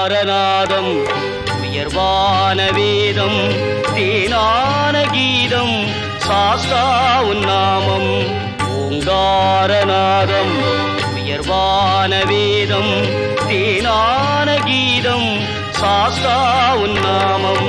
ஓங்காரநாதம் உயர்வான வேதம் தேனான கீதம் சாஸ்தா உன்னாமம் ஓங்காரநாதம் உயர்வான வேதம் தேனான கீதம் சாஸ்தா உன்னாமம்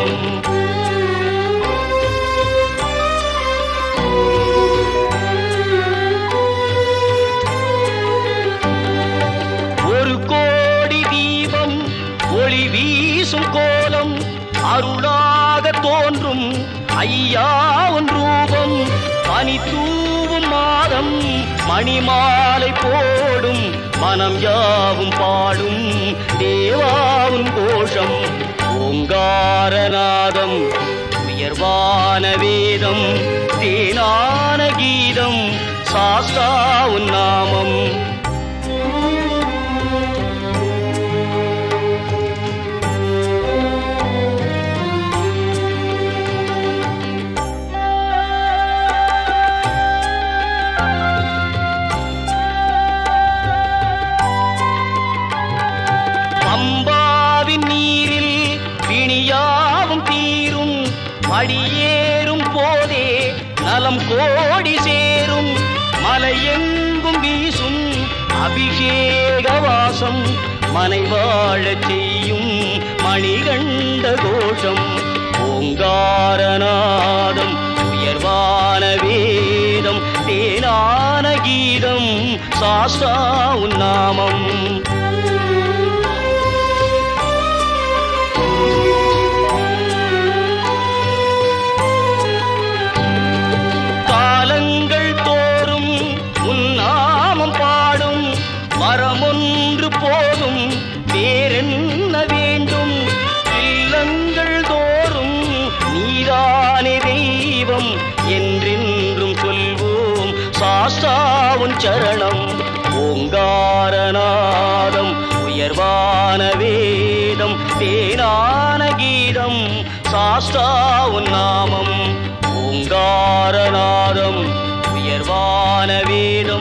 ஒரு கோடி தீபம் ஒளி வீசும் கோலம் அருளாக தோன்றும் ஐயா உன் ரூபம் பனி தூவும் மாதம் மணிமாலை போடும் மனம் யாவும் பாடும் தேவாவும் கோஷம் ஓங்காரநாதம் உயர்வான வேதம் தேனான கீதம் சாஸ்தா உன் நாமம் பம்பாவின் நீரில் பிணியாவும் தீரும் படியேறும் போதே நலம் கோடி சேரும் மலையெங்கும் வீசும் அபிஷேக வாசம் மனை வாழச் செய்யும் மணிகண்ட கோஷம் ஓங்காரநாதம் உயர்வான வேதம் தேனான கீதம் சாஸ்தா உன்னாமம் காலங்கள் தோறும் உன்னாமம் பாடும் மரமொன்று போதும் வேறென்ன வேண்டும் இல்லங்கள் தோறும் நீதானே தெய்வம் என்றென்றும் சொல்வோம் சாஸ்தாவுன் சரணம் ஓங்காரநாதம் உயர்வான வேதம் தேனான கீதம் சாஸ்தாவுன் நாமம் ஓங்காரநாதம் உயர்வான வேதம்